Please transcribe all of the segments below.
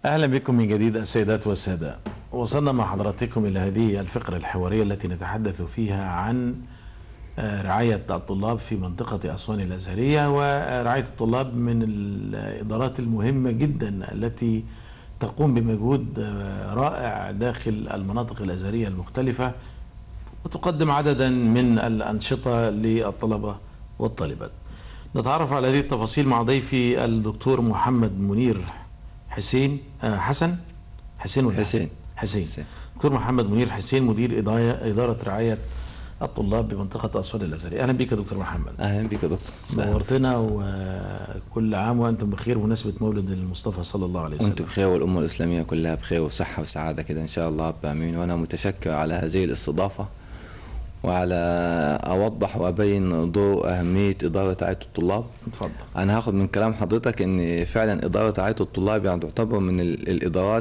أهلا بكم من جديد السيدات والسادة وصلنا مع حضراتكم إلى هذه الفقرة الحوارية التي نتحدث فيها عن آه، رعاية الطلاب في منطقة أسوان الأزهرية ورعاية الطلاب من الإدارات المهمة جدا التي تقوم بمجهود آه، رائع داخل المناطق الأزهرية المختلفة وتقدم عددا من الأنشطة للطلبة والطالبات نتعرف على هذه التفاصيل مع ضيفي الدكتور محمد منير حسين آه، حسن حسين ولا حسين. حسين حسين. دكتور محمد منير حسين مدير إدارة- إدارة رعاية الطلاب بمنطقة أسوان الأزهرية أهلا بك يا دكتور محمد اهلا بك يا دكتور نورتنا وكل عام وأنتم بخير بمناسبة مولد المصطفى صلى الله عليه وسلم وانتم بخير والامه الاسلاميه كلها بخير وصحه وسعاده كده ان شاء الله رب امين وانا متشكر على هذه الاستضافه وعلى اوضح وابين ضوء اهميه اداره رعايه الطلاب اتفضل انا هاخد من كلام حضرتك ان فعلا اداره رعايه الطلاب يعني تعتبر من ال- الادارات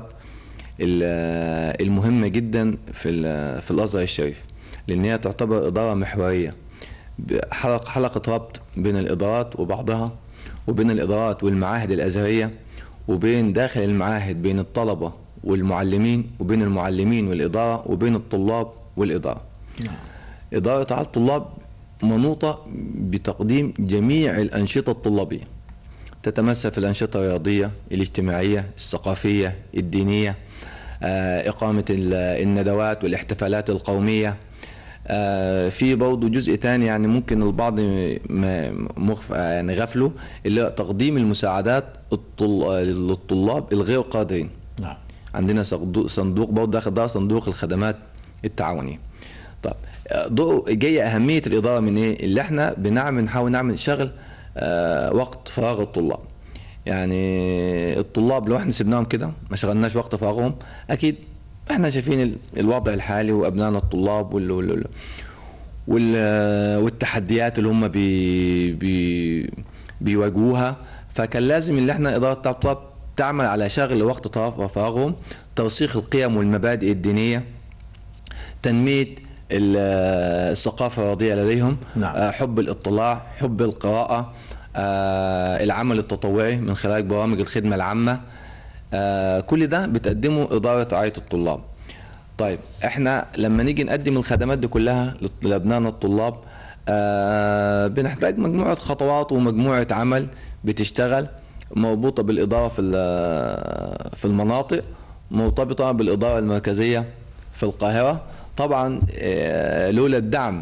ال- المهمه جدا في ال- في الازهر الشريف لان هي تعتبر اداره محوريه حلق حلقه ربط بين الادارات وبعضها وبين الادارات والمعاهد الازهريه وبين داخل المعاهد بين الطلبه والمعلمين وبين المعلمين والاداره وبين الطلاب والاداره نعم إدارة رعاية الطلاب منوطة بتقديم جميع الأنشطة الطلابية تتمثل في الأنشطة الرياضية الاجتماعية الثقافية الدينية آه، إقامة ال- الندوات والاحتفالات القومية آه، في برضه جزء تاني يعني ممكن البعض ما مخف يعني غفله اللي هو تقديم المساعدات الطل- للطلاب الغير قادرين نعم عندنا صندوق صندوق برضه داخل ده صندوق الخدمات التعاونيه. طب ضوء جايه اهميه الاداره من ايه؟ اللي احنا بنعمل نحاول نعمل شغل آه وقت فراغ الطلاب. يعني الطلاب لو احنا سيبناهم كده ما شغلناش وقت فراغهم اكيد احنا شايفين ال- الوضع الحالي وابنائنا الطلاب وال وال وال- والتحديات اللي هم بي بي بيواجهوها فكان لازم ان احنا اداره بتاع الطلاب تعمل على شغل وقت طرف فراغهم توثيق القيم والمبادئ الدينيه تنميه ال- الثقافه الرياضيه لديهم نعم. آه، حب الاطلاع حب القراءه آه، العمل التطوعي من خلال برامج الخدمه العامه آه، كل ده بتقدمه اداره رعايه الطلاب طيب احنا لما نيجي نقدم الخدمات دي كلها لط- لابنائنا الطلاب آه بنحتاج مجموعه خطوات ومجموعه عمل بتشتغل مربوطه بالاداره في ال- في المناطق مرتبطه بالاداره المركزيه في القاهره طبعا آه، لولا الدعم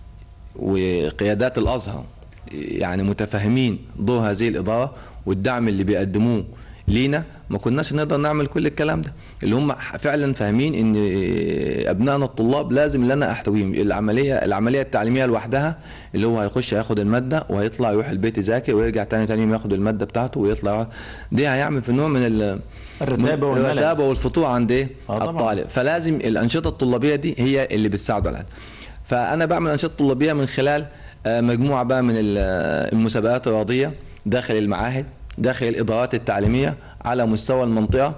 وقيادات الازهر يعني متفاهمين دور هذه الاداره والدعم اللي بيقدموه لينا ما كناش نقدر نعمل كل الكلام ده اللي هم فعلا فاهمين ان ابنائنا الطلاب لازم ان انا احتويهم العمليه العمليه التعليميه لوحدها اللي هو هيخش ياخد الماده وهيطلع يروح البيت يذاكر ويرجع تاني تاني يوم ياخد الماده بتاعته ويطلع دي هيعمل في نوع من ال الرتابة من- والملل. الرتابه والفتوح عند ايه؟ آه طبعاً. الطالب فلازم الانشطه الطلابيه دي هي اللي بتساعده على هذا فانا بعمل انشطه طلابيه من خلال آه، مجموعه بقى من ال- آه، المسابقات الرياضيه داخل المعاهد داخل الادارات التعليميه على مستوى المنطقه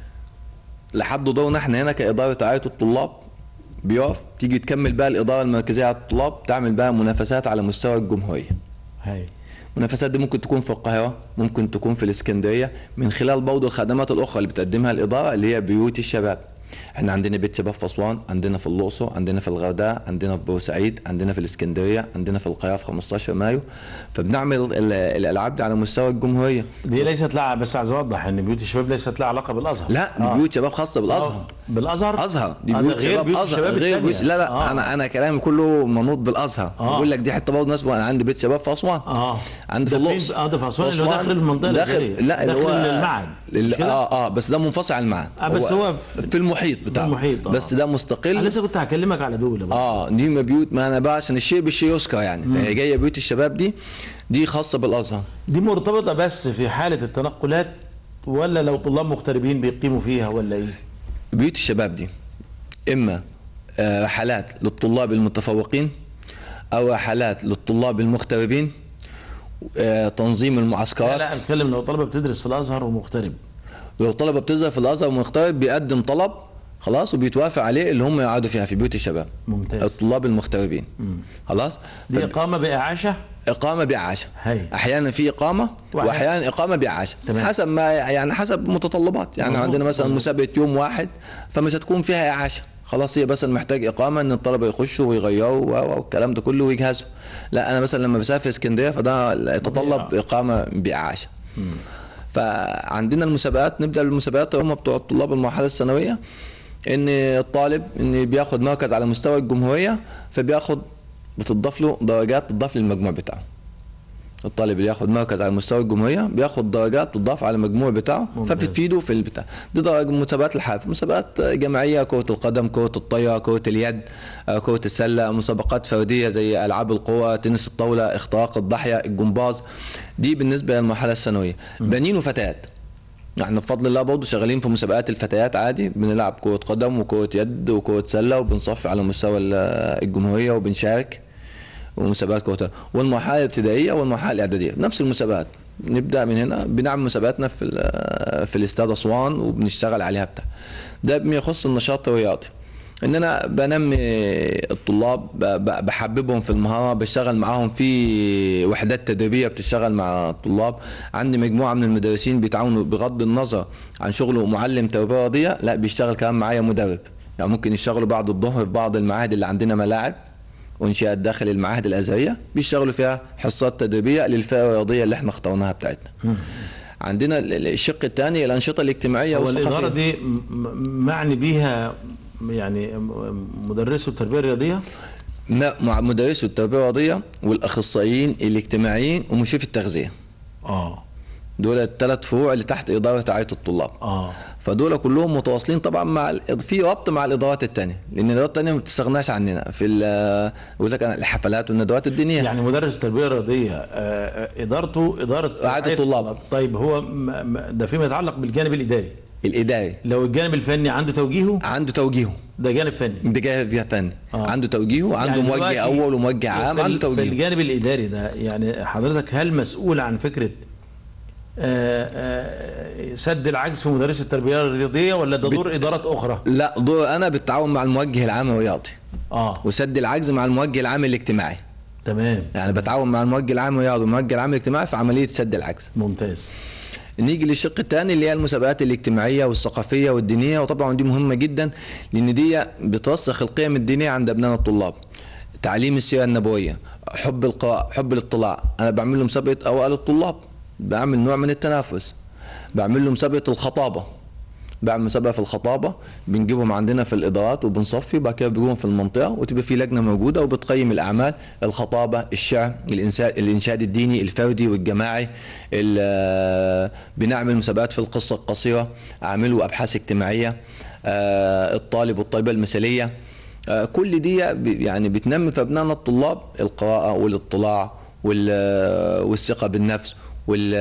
لحد دورنا احنا هنا كاداره رعايه الطلاب بيقف تيجي تكمل بقى الاداره المركزيه على الطلاب تعمل بقى منافسات على مستوى الجمهوريه هاي المنافسات دي ممكن تكون في القاهرة ممكن تكون في الإسكندرية من خلال برضه الخدمات الأخرى اللي بتقدمها الإدارة اللي هي بيوت الشباب احنا عندنا بيت شباب في أسوان عندنا في الأقصر عندنا في الغردقة عندنا في بورسعيد عندنا في الإسكندرية عندنا في القاهرة في 15 مايو فبنعمل ال- الألعاب دي على مستوى الجمهورية دي ليست لها بس عايز اوضح ان بيوت الشباب ليست لها علاقه بالازهر لا دي آه. بيوت شباب خاصة بالأزهر آه. بالازهر ازهر دي آه، ده بيوت غير شباب بيوت ازهر الشباب غير بيوت التانية. لا لا آه. انا انا كلامي كله منوط بالازهر آه. بقول لك دي حته برضه ناس انا عندي بيت شباب في اسوان اه عند ده فين؟ الاقصر اه ده في اسوان اللي هو أسوان داخل المنطقه داخل الأزهرية. لا اللي داخل هو المعهد مش ال- كده؟ اه اه بس ده منفصل عن المعهد آه، بس هو في- في المحيط بتاعه المحيط، آه. بس ده انا مستقل لسه كنت هكلمك على دول بقى. اه دي ما بيوت ما انا بقى عشان الشيء بالشيء يذكر يعني فهي جايه بيوت الشباب دي دي خاصه بالازهر دي مرتبطه بس في حاله التنقلات ولا لو طلاب مغتربين بيقيموا فيها ولا ايه؟ بيوت الشباب دي اما آه، رحلات للطلاب المتفوقين او رحلات للطلاب المغتربين آه، تنظيم لا المعسكرات لا اتكلم لو طلبه بتدرس في الازهر ومغترب لو طلبه بتظهر في الازهر ومغترب بيقدم طلب خلاص وبيتوافق عليه اللي هم يقعدوا فيها في بيوت الشباب ممتاز الطلاب المغتربين خلاص دي طب اقامه باعاشه اقامه باعاشه هي. احيانا في اقامه وأحيانا- واحيانا اقامه باعاشه تمام. حسب ما يعني حسب متطلبات يعني مظبوط، عندنا مثلا مظبوط. مسابقه يوم واحد فمش هتكون فيها اعاشه خلاص هي بس محتاج اقامه ان الطلبه يخشوا ويغيروا و- والكلام ده كله ويجهزوا لا انا مثلا لما بسافر اسكندريه فده يتطلب مضيعة. اقامه باعاشه فعندنا المسابقات نبدا بالمسابقات هم بتوع الطلاب المرحله الثانويه ان الطالب ان بياخد مركز على مستوى الجمهوريه فبياخد بتضاف له درجات تضاف للمجموع بتاعه الطالب اللي ياخد مركز على مستوى الجمهوريه بياخد درجات تضاف على المجموع بتاعه ممتاز. فبتفيده في البتاع دي درجة مسابقات الحافة مسابقات جماعيه كره القدم كره الطايره كره اليد آه، كره السله مسابقات فرديه زي العاب القوى تنس الطاوله اختراق الضاحيه الجمباز دي بالنسبه للمرحله الثانويه بنين وفتيات احنا بفضل الله برضه شغالين في مسابقات الفتيات عادي بنلعب كرة قدم وكرة يد وكرة سلة وبنصفي على مستوى ال- الجمهورية وبنشارك ومسابقات كرة قدم. والمرحلة الابتدائية والمرحلة الإعدادية نفس المسابقات نبدأ من هنا بنعمل مسابقاتنا في ال- في الاستاد أسوان وبنشتغل عليها بتاع ده بما يخص النشاط الرياضي ان انا بنمي الطلاب ب- ب- بحببهم في المهاره بشتغل معاهم في وحدات تدريبيه بتشتغل مع الطلاب عندي مجموعه من المدرسين بيتعاونوا بغض النظر عن شغله معلم تربيه رياضيه لا بيشتغل كمان معايا مدرب يعني ممكن يشتغلوا بعد الظهر في بعض المعاهد اللي عندنا ملاعب وانشاءات داخل المعاهد الازهريه بيشتغلوا فيها حصات تدريبيه للفئه الرياضيه اللي احنا اخترناها بتاعتنا عندنا ال- ال- الشق الثاني الانشطه الاجتماعيه هو الاداره والثقافيه دي م- م- معني بيها يعني م- مدرسو التربيه الرياضيه مع مع مدرسو التربيه الرياضيه والاخصائيين الاجتماعيين ومشرف التغذيه اه دول الثلاث فروع اللي تحت اداره رعايه الطلاب اه فدول كلهم متواصلين طبعا مع ال- في ربط مع الادارات الثانيه لان الادارات الثانيه ما بتستغناش عننا في ال- بقول لك أنا الحفلات والندوات الدينيه يعني مدرس التربيه الرياضيه آه، آه، ادارته اداره رعاية الطلاب. طيب هو م- م- ده فيما يتعلق بالجانب الاداري الاداري لو الجانب الفني عنده توجيهه عنده توجيهه ده جانب فني ده جاي فيها فني آه. عنده توجيهه عنده يعني موجه دلوقتي اول وموجه عام في عنده ال- في توجيه الجانب الاداري ده يعني حضرتك هل مسؤول عن فكره آه، آه، سد العجز في مدرس التربيه الرياضيه ولا ده دور ادارات اخرى؟ لا دور انا بالتعاون مع الموجه العام الرياضي اه وسد العجز مع الموجه العام الاجتماعي تمام يعني بتعاون مع الموجه العام الرياضي والموجه العام الاجتماعي في عمليه سد العجز ممتاز نيجي للشق الثاني اللي هي المسابقات الاجتماعيه والثقافيه والدينيه وطبعا دي مهمه جدا لان دي بترسخ القيم الدينيه عند ابناء الطلاب تعليم السيره النبويه حب القراءه حب الاطلاع انا بعمل له مسابقه اوائل الطلاب بعمل نوع من التنافس بعمل له مسابقه الخطابه بعمل مسابقه في الخطابه بنجيبهم عندنا في الادارات وبنصفي وبعد كده بيجيبهم في المنطقه وتبقى في لجنه موجوده وبتقيم الاعمال الخطابه الشعر الانشاد الانشاد الديني الفردي والجماعي ال- بنعمل مسابقات في القصه القصيره اعملوا ابحاث اجتماعيه آه، الطالب والطالبه المثاليه آه، كل دي ب- يعني بتنمي في ابنائنا الطلاب القراءه والاطلاع وال- والثقه بالنفس وال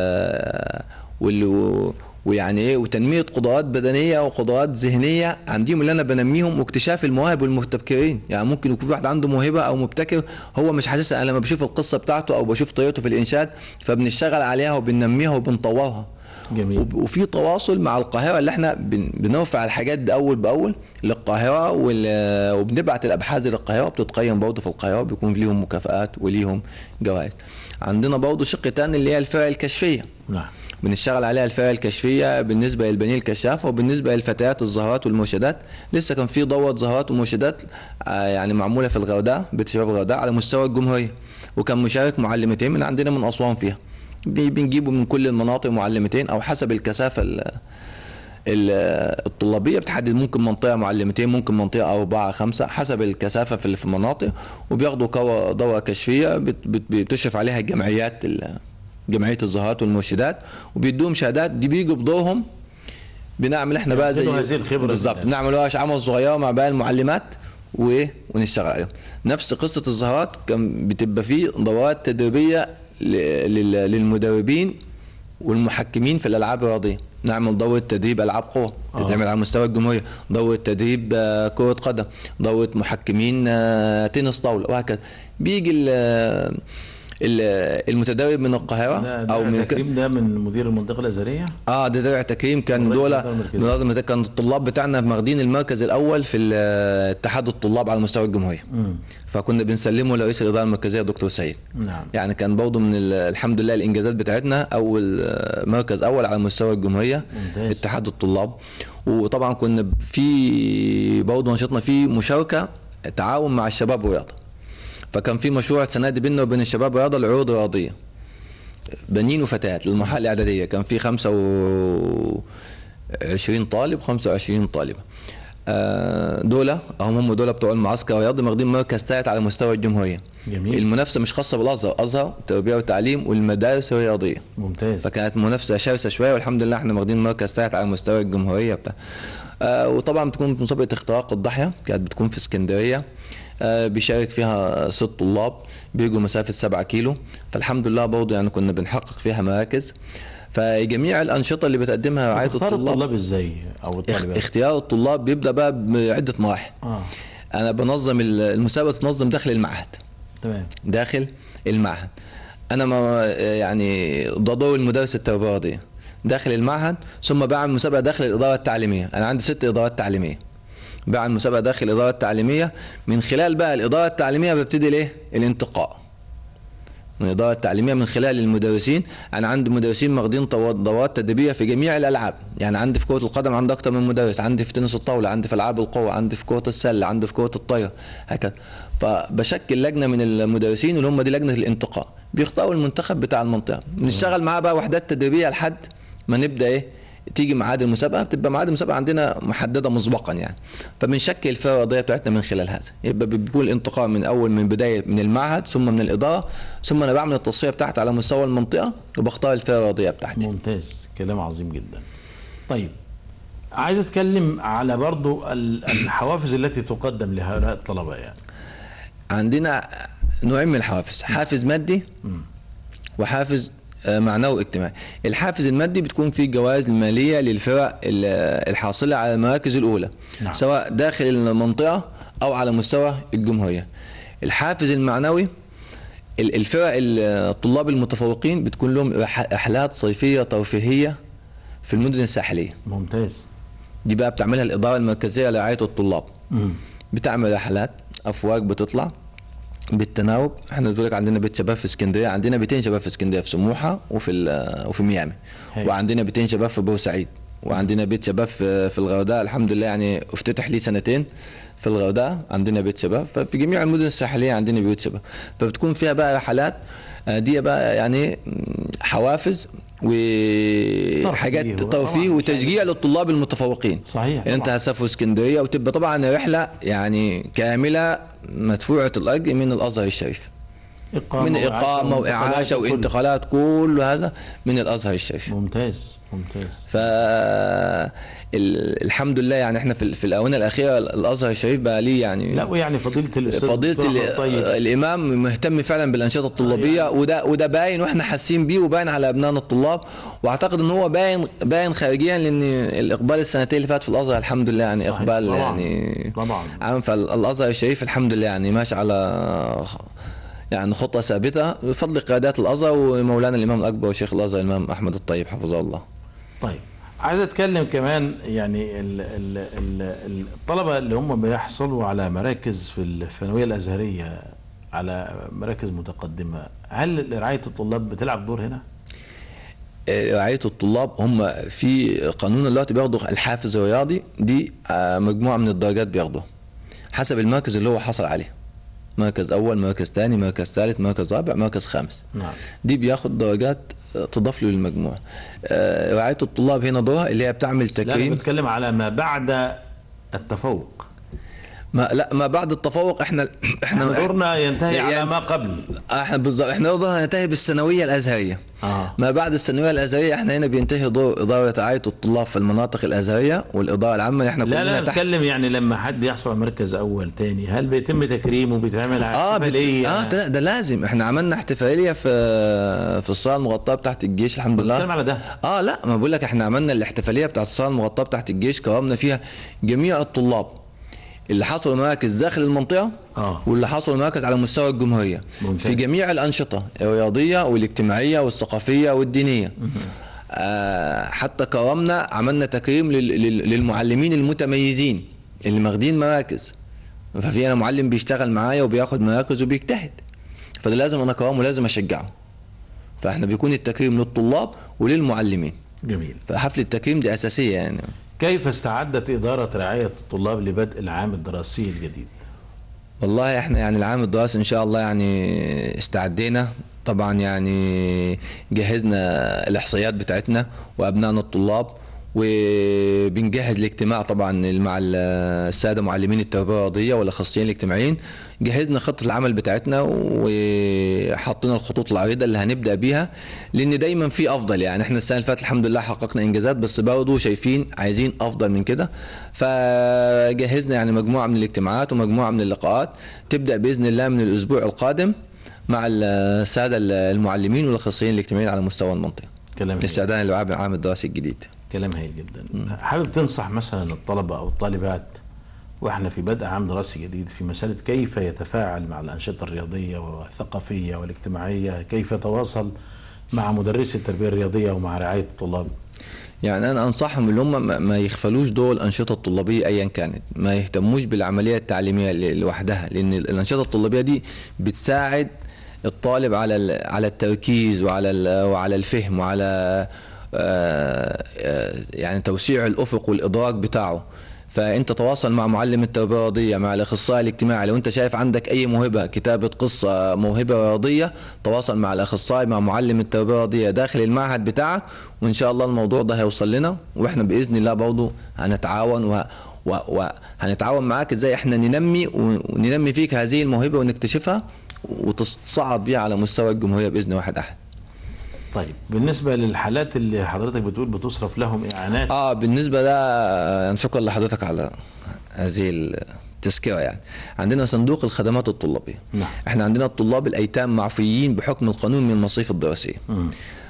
وال ويعني ايه وتنميه قدرات بدنيه وقدرات ذهنيه عندهم اللي انا بنميهم واكتشاف المواهب والمبتكرين يعني ممكن يكون في واحد عنده موهبه او مبتكر هو مش حاسسها انا لما بشوف القصه بتاعته او بشوف طريقته في الانشاد فبنشتغل عليها وبننميها وبنطورها جميل وب- وفي تواصل مع القاهره اللي احنا بن- بنرفع الحاجات دي اول باول للقاهره وال- وبنبعت الابحاث للقاهره بتتقيم برضه في القاهره بيكون ليهم مكافآت وليهم جوائز عندنا برضه شق تاني اللي هي الفرق الكشفيه نعم بنشتغل عليها الفئة الكشفية بالنسبة للبنين الكشافة وبالنسبة للفتيات الزهرات والمرشدات لسه كان في دورة زهرات ومرشدات آه، يعني معمولة في الغردقة بيت شباب الغردقة على مستوى الجمهورية وكان مشارك معلمتين من عندنا من أسوان فيها بي- بنجيبوا من كل المناطق معلمتين أو حسب الكثافة ال- ال- الطلابيه بتحدد ممكن منطقه معلمتين ممكن منطقه اربعه خمسه حسب الكثافه في في المناطق وبياخدوا كوا- دوره كشفيه بت- بت- بتشرف عليها الجمعيات ال- جمعيه الزهرات والمرشدات وبيدوهم شهادات دي بيجوا بدورهم بنعمل احنا بقى زي ينقلوا هذه الخبرة بالظبط للناس. نعمل ورش عمل صغيره مع باقي المعلمات وايه ونشتغل عليهم نفس قصه الزهرات كان بتبقى فيه دورات تدريبيه ل- لل- للمدربين والمحكمين في الالعاب الرياضيه نعمل دوره تدريب العاب قوه آه. تتعمل على مستوى الجمهوريه دوره تدريب آه، كره قدم دوره محكمين آه، تنس طاوله وهكذا بيجي ال- ال- المتدرب من القاهره ده او او من تكريم ده من مدير المنطقه الازهريه اه ده درع تكريم كان رئيس دول الإدارة المركزية. من المركز- كان الطلاب بتاعنا واخدين المركز الاول في ال- اتحاد الطلاب على مستوى الجمهوريه مم. فكنا بنسلمه لرئيس الاداره المركزيه دكتور سيد نعم يعني كان برضه من ال- الحمد لله الانجازات بتاعتنا اول آه، مركز اول على مستوى الجمهوريه ممتاز. اتحاد الطلاب وطبعا كنا في برضه نشاطنا فيه مشاركه تعاون مع الشباب والرياضه فكان في مشروع السنه دي بيننا وبين الشباب والرياضه العروض الرياضيه بنين وفتيات للمرحله الاعداديه كان في 25 طالب 25 طالبه آه، دول هم هم دول بتوع المعسكر الرياضي واخدين مركز ثالث على مستوى الجمهوريه جميل المنافسه مش خاصه بالازهر ازهر تربيه وتعليم والمدارس الرياضيه ممتاز فكانت منافسه شرسه شويه والحمد لله احنا واخدين مركز ثالث على مستوى الجمهوريه بتاع آه وطبعا بتكون مسابقه اختراق الضاحيه كانت بتكون في اسكندريه آه بيشارك فيها ست طلاب بيجوا مسافه 7 كيلو فالحمد لله برضه يعني كنا بنحقق فيها مراكز فجميع الانشطه اللي بتقدمها رعايه تختار الطلاب الطلاب ازاي او اخ- الطالبات اختيار الطلاب بيبدا بقى بعده مراحل اه انا بنظم ال- المسابقه تنظم داخل المعهد تمام داخل المعهد انا ما يعني ده دور المدرس التربيه الرياضيه داخل المعهد ثم بعمل مسابقه داخل الاداره التعليميه انا عندي ست ادارات تعليميه بعمل مسابقه داخل الاداره التعليميه من خلال بقى الاداره التعليميه ببتدي ليه الانتقاء من الاداره التعليميه من خلال المدرسين انا عندي مدرسين واخدين طو- دورات تدريبيه في جميع الالعاب يعني عندي في كره القدم عندي اكتر من مدرس عندي في تنس الطاوله عندي في العاب القوه عندي في كره السله عندي في كره الطايره هكذا فبشكل لجنه من المدرسين اللي هم دي لجنه الانتقاء بيختاروا المنتخب بتاع المنطقه بنشتغل معاه بقى وحدات تدريبيه لحد ما نبدا ايه تيجي ميعاد المسابقه بتبقى ميعاد المسابقه عندنا محدده مسبقا يعني فبنشكل الفرقه الرياضيه بتاعتنا من خلال هذا يبقى بيكون الانتقاء من اول من بدايه من المعهد ثم من الاداره ثم انا بعمل التصفيه بتاعتي على مستوى المنطقه وبختار الفرقه الرياضيه بتاعتي ممتاز كلام عظيم جدا طيب عايز اتكلم على برضو ال- الحوافز التي تقدم لهؤلاء الطلبه يعني عندنا نوعين من الحوافز حافز مادي وحافز آه، معنوي واجتماعي الحافز المادي بتكون فيه جوائز الماليه للفرق ال- الحاصله على المراكز الاولى نعم. سواء داخل المنطقه او على مستوى الجمهوريه الحافز المعنوي ال- الفرق ال- الطلاب المتفوقين بتكون لهم رح- رحلات صيفيه ترفيهيه في المدن الساحليه ممتاز دي بقى بتعملها الاداره المركزيه لرعايه الطلاب مم. بتعمل رحلات افواج بتطلع بالتناوب احنا بنقول لك عندنا بيت شباب في اسكندريه عندنا بيتين شباب في اسكندريه في سموحه وفي ال- وفي ميامي هاي. وعندنا بيتين شباب في بورسعيد وعندنا بيت شباب في في الغردقه الحمد لله يعني افتتح لي سنتين في الغردقه عندنا بيت شباب ففي جميع المدن الساحليه عندنا بيوت شباب فبتكون فيها بقى رحلات آه، دي بقى يعني م، حوافز وحاجات ترفيه. ترفيه طبعاً. وتشجيع للطلاب المتفوقين صحيح انت طبعاً. هتسافر اسكندريه وتبقى طبعا رحله يعني كامله مدفوعه الاجر من الازهر الشريف إقامة من وإعاشة اقامه وانتقالات واعاشه وكل- وانتقالات كل هذا من الازهر الشريف ممتاز ممتاز ف ال- الحمد لله يعني احنا في, ال- في الاونه الاخيره الازهر الشريف بقى ليه يعني لا ويعني فضيلة الأستاذ فضيله دكتور ال- أحمد طيب الامام مهتم فعلا بالانشطه الطلابيه وده وده باين واحنا حاسين بيه وباين على ابنائنا الطلاب واعتقد ان هو باين باين خارجيا لان الاقبال السنتين اللي فاتت في الازهر الحمد لله يعني صحيح. اقبال طبعاً. يعني طبعا عام فالازهر الشريف الحمد لله يعني ماشي على يعني خطه ثابته بفضل قيادات الازهر ومولانا الامام الاكبر وشيخ الازهر الامام احمد الطيب حفظه الله طيب عايز اتكلم كمان يعني ال ال ال الطلبه اللي هم بيحصلوا على مراكز في الثانويه الازهريه على مراكز متقدمه هل رعايه الطلاب بتلعب دور هنا؟ رعاية الطلاب هم في قانون دلوقتي بياخدوا الحافز الرياضي دي آه، مجموعة من الدرجات بياخدوها حسب المركز اللي هو حصل عليه مركز أول مركز ثاني مركز ثالث مركز رابع مركز خامس نعم دي بياخد درجات آه، تضاف له للمجموع آه، رعاية الطلاب هنا دورها اللي هي بتعمل لا انا تكريم بتكلم على ما بعد التفوق ما لا ما بعد التفوق احنا احنا احنا دورنا ينتهي يعني- على ما قبل احنا بالظبط احنا دورنا ينتهي بالثانويه الازهريه اه ما بعد الثانويه الازهريه احنا هنا بينتهي دور اداره رعايه الطلاب في المناطق الازهريه والاداره العامه اللي احنا لا كلنا لا تحت بتكلم يعني لما حد يحصل على مركز اول تاني هل بيتم تكريمه بيتعمل اه بت... احتفاليه اه ده, ده لازم احنا عملنا احتفاليه في في الصاله المغطاه بتاعت الجيش الحمد لله بتكلم على ده اه لا ما بقول لك احنا عملنا الاحتفاليه بتاعت الصاله المغطاه بتاعت الجيش كرمنا فيها جميع الطلاب اللي حصلوا مراكز داخل المنطقه آه. واللي حصلوا مراكز على مستوى الجمهوريه ممتاز. في جميع الانشطه الرياضيه والاجتماعيه والثقافيه والدينيه آه حتى كرمنا عملنا تكريم لل- لل- للمعلمين المتميزين اللي ماخدين مراكز ففي انا معلم بيشتغل معايا وبياخد مراكز وبيجتهد فده لازم انا اكرمه ولازم اشجعه فاحنا بيكون التكريم للطلاب وللمعلمين جميل فحفل التكريم دي اساسيه يعني كيف استعدت إدارة رعاية الطلاب لبدء العام الدراسي الجديد؟ والله احنا يعني العام الدراسي ان شاء الله يعني استعدينا طبعا يعني جهزنا الاحصائيات بتاعتنا وابنائنا الطلاب وبنجهز الاجتماع طبعا مع الساده معلمين التربيه الرياضيه والاخصائيين الاجتماعيين جهزنا خطه العمل بتاعتنا وحطينا الخطوط العريضه اللي هنبدا بيها لان دايما في افضل يعني احنا السنه اللي فاتت الحمد لله حققنا انجازات بس برضه شايفين عايزين افضل من كده فجهزنا يعني مجموعه من الاجتماعات ومجموعه من اللقاءات تبدا باذن الله من الاسبوع القادم مع الساده المعلمين والاخصائيين الاجتماعيين على مستوى المنطقه كلام هايل. استعدادا للعام الدراسي الجديد كلام هايل جدا حابب تنصح مثلا الطلبة أو الطالبات واحنا في بدء عام دراسي جديد في مسألة كيف يتفاعل مع الأنشطة الرياضية والثقافية والاجتماعية كيف يتواصل مع مدرسي التربية الرياضية ومع رعاية الطلاب يعني انا انصحهم ان هم ما- ما يغفلوش دور الانشطه الطلابيه ايا كانت ما يهتموش بالعمليه التعليميه ل- لوحدها لان الانشطه الطلابيه دي بتساعد الطالب على ال- على التركيز وعلى ال- وعلى الفهم وعلى آه، آه، يعني توسيع الافق والادراك بتاعه فانت تواصل مع معلم التربيه الرياضيه مع الاخصائي الاجتماعي لو انت شايف عندك اي موهبه كتابه قصه موهبه رياضيه تواصل مع الاخصائي مع معلم التربيه الرياضيه داخل المعهد بتاعك وان شاء الله الموضوع ده هيوصل لنا واحنا باذن الله برضه هنتعاون و وهنتعاون معاك ازاي احنا ننمي وننمي فيك هذه الموهبه ونكتشفها وتصعد بيها على مستوى الجمهوريه باذن واحد احد طيب بالنسبة للحالات اللي حضرتك بتقول بتصرف لهم إعانات اه بالنسبه ده يعني شكرا لحضرتك على هذه التذكره يعني عندنا صندوق الخدمات الطلابيه نعم. احنا عندنا الطلاب الايتام معفيين بحكم القانون من المصاريف الدراسيه مم.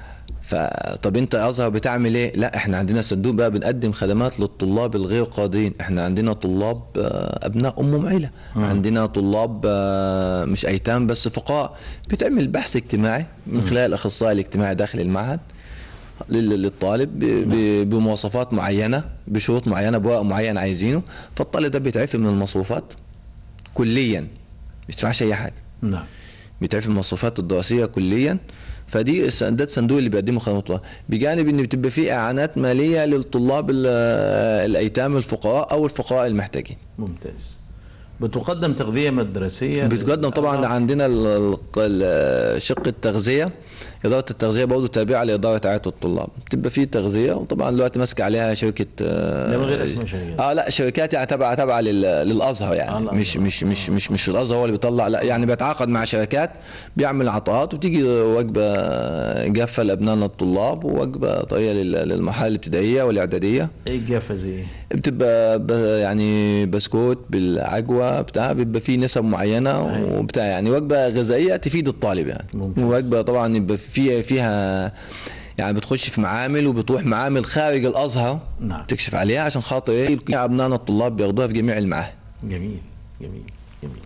فطب انت يا ازهر بتعمل ايه؟ لا احنا عندنا صندوق بقى بنقدم خدمات للطلاب الغير قادرين، احنا عندنا طلاب آه، ابناء ام عيله، عندنا طلاب آه، مش ايتام بس فقراء، بتعمل بحث اجتماعي من خلال الاخصائي الاجتماعي داخل المعهد لل- للطالب ب- ب- بمواصفات معينه بشروط معينه بورق معين عايزينه، فالطالب ده بيتعفي من المصروفات كليا ما بيدفعش اي حاجه. نعم بيتعرف المصروفات الدراسيه كليا فدي الس- ده الصندوق اللي بيقدمه خدمات الطلاب بجانب ان بتبقى فيه اعانات ماليه للطلاب ال- الايتام الفقراء او الفقراء المحتاجين ممتاز بتقدم تغذية مدرسية بتقدم طبعا للأعضاء؟ عندنا ال- ال- ال- شق التغذيه اداره التغذيه برضه تابعه لاداره رعايه الطلاب بتبقى فيه تغذيه وطبعا دلوقتي ماسك عليها شركه ده من غير اسم شركات. اه لا شركات يعني تابعه تابعه لل- للازهر يعني آه، الأزهر. مش مش مش مش مش الازهر هو اللي بيطلع لا يعني بيتعاقد مع شركات بيعمل عطاءات وتيجي وجبه جافه لابنائنا الطلاب ووجبه طريه لل- للمرحله الابتدائيه والاعداديه ايه الجافة زي ايه؟ بتبقى ب- يعني بسكوت بالعجوه بتاع بيبقى فيه نسب معينه أيوة. وبتاع يعني وجبه غذائيه تفيد الطالب يعني ممتاز. وجبه طبعا يبقى فيها فيها يعني بتخش في معامل وبتروح معامل خارج الازهر نعم. تكشف عليها عشان خاطر ايه ابنائنا الطلاب بياخدوها في جميع المعاهد جميل جميل جميل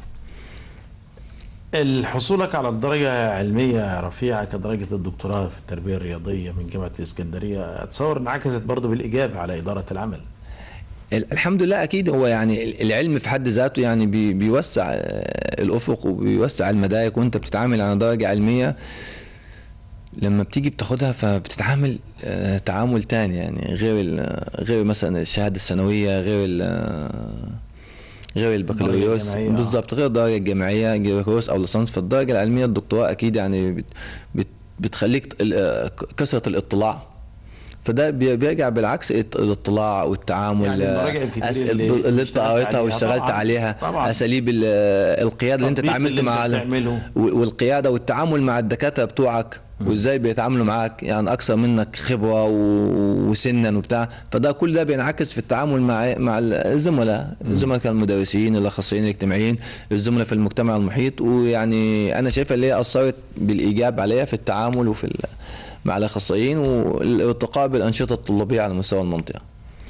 الحصولك على الدرجة علمية رفيعة كدرجة الدكتوراه في التربية الرياضية من جامعة الإسكندرية أتصور انعكست برضه بالإيجاب على إدارة العمل ال- الحمد لله اكيد هو يعني ال- العلم في حد ذاته يعني بي- بيوسع آه، الافق وبيوسع المدارك وانت بتتعامل على درجه علميه لما بتيجي بتاخدها فبتتعامل آه، تعامل تاني يعني غير ال- غير مثلا الشهاده الثانويه غير ال- غير البكالوريوس الجامعية، آه. بالظبط غير الدرجه الجامعيه بكالوريوس او ليسانس فالدرجه العلميه الدكتوراه اكيد يعني بت بت بتخليك ت- ال- آه، كثره الاطلاع فده بي- بيرجع بالعكس الت- الاطلاع والتعامل يعني المراجع آه، الكتير أس- اللي اللي, اللي انت اشتغلت قريتها عليها واشتغلت طبعاً، عليها طبعاً. اساليب ال- القياده اللي انت التطبيق اتعاملت اللي انت مع ال- بتعمله. و- والقياده والتعامل مع الدكاتره بتوعك وازاي بيتعاملوا معاك يعني اكثر منك خبره و- وسنا وبتاع فده كل ده بينعكس في التعامل مع مع الزملاء الزملاء كانوا المدرسين الاخصائيين الاجتماعيين الزملاء في المجتمع المحيط ويعني انا شايفها اللي هي اثرت بالايجاب عليا في التعامل وفي ال- مع الاخصائيين والارتقاء بالانشطه الطلابيه على مستوى المنطقه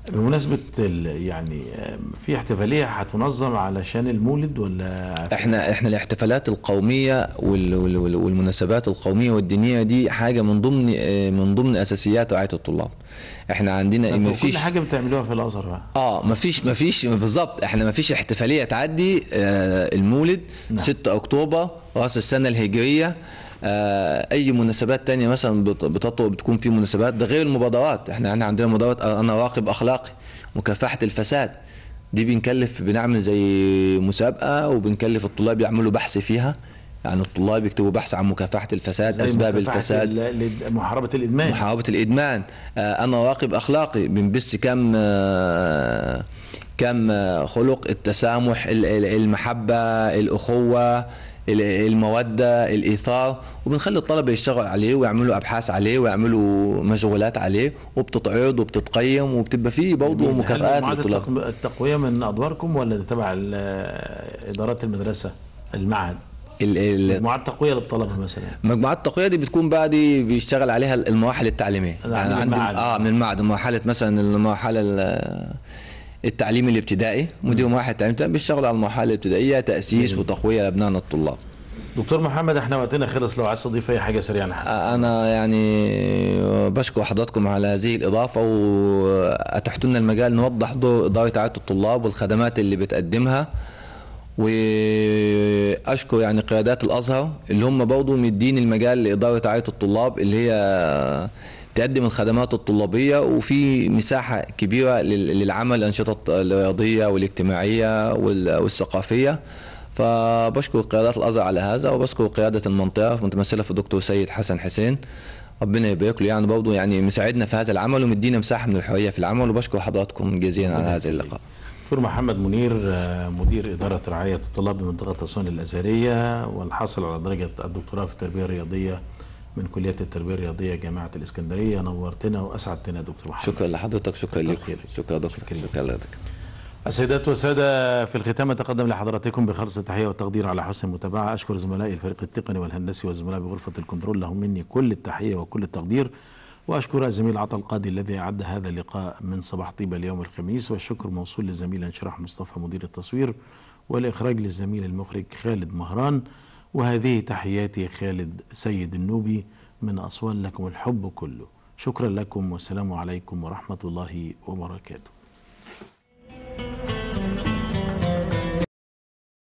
بمناسبة ال- يعني آه، في احتفالية هتنظم علشان المولد ولا احنا احنا الاحتفالات القوميه وال وال وال والمناسبات القوميه والدينيه دي حاجه من ضمن اه، من ضمن اساسيات رعايه الطلاب احنا عندنا ما انتوا فيش كل حاجة بتعملوها في الأزهر بقى اه ما فيش ما فيش بالظبط احنا ما فيش احتفاليه تعدي آه المولد نعم. 6 اكتوبر راس السنه الهجريه آه اي مناسبات تانية مثلا بت- بتطلع بتكون في مناسبات ده غير المبادرات احنا احنا عندنا مبادرات انا راقب اخلاقي مكافحه الفساد دي بنكلف بنعمل زي مسابقه وبنكلف الطلاب يعملوا بحث فيها يعني الطلاب يكتبوا بحث عن مكافحه الفساد زي اسباب مكافحة الفساد ال- ال- محاربة الإدمان محاربة الإدمان آه، أنا راقب أخلاقي بنبث كم آه، كم آه، خلق التسامح ال- ال- المحبة الأخوة ال- المودة الإيثار وبنخلي الطلبة يشتغلوا عليه ويعملوا أبحاث عليه ويعملوا مشغولات عليه وبتتعرض وبتتقيم وبتبقى فيه برضه هل مكافآت معاد للطلاب التق- التقوية من أدواركم ولا ده تبع ال- إدارات المدرسة المعهد ال- ال- مجموعات تقوية للطلبة مثلا مجموعات التقوية دي بتكون بعد بيشتغل عليها المراحل التعليمية نعم، يعني من عند المعهد. اه من المعهد مرحلة مثلا المرحلة ال- التعليم الابتدائي مدير مرحلة التعليم الابتدائي بيشتغل على المرحلة الابتدائية تأسيس وتقوية لأبنائنا الطلاب دكتور محمد احنا وقتنا خلص لو عايز تضيف أي حاجة سريعا آه، أنا يعني بشكر حضراتكم على هذه الإضافة وأتحت لنا المجال نوضح دور إدارة رعاية الطلاب والخدمات اللي بتقدمها واشكر يعني قيادات الازهر اللي هم برضه مدين المجال لاداره رعايه الطلاب اللي هي تقدم الخدمات الطلابيه وفي مساحه كبيره لل- للعمل الانشطه الرياضيه والاجتماعيه وال- والثقافيه فبشكر قيادات الازهر على هذا وبشكر قياده المنطقه متمثله في الدكتور سيد حسن حسين ربنا يبارك له يعني برضه يعني مساعدنا في هذا العمل ومدينا مساحه من الحريه في العمل وبشكر حضراتكم جزيلا على هذا اللقاء دكتور محمد منير آه، مدير إدارة رعاية الطلاب بمنطقة أسوان الأزهرية والحاصل على درجة الدكتوراه في التربية الرياضية من كلية التربية الرياضية جامعة الإسكندرية نورتنا وأسعدتنا يا دكتور محمد شكرا لحضرتك شكرا كتر لك خيرك. شكرا دكتور شكرا لك. شكرا لك السيدات والسادة في الختام أتقدم لحضراتكم بخالص التحية والتقدير على حسن المتابعة أشكر زملائي الفريق التقني والهندسي والزملاء بغرفة الكنترول لهم مني كل التحية وكل التقدير وأشكر الزميل عطا القاضي الذي أعد هذا اللقاء من صباح طيبة اليوم الخميس والشكر موصول للزميل انشراح مصطفى مدير التصوير والإخراج للزميل المخرج خالد مهران وهذه تحياتي خالد سيد النوبي من أسوان لكم الحب كله شكرا لكم والسلام عليكم ورحمة الله وبركاته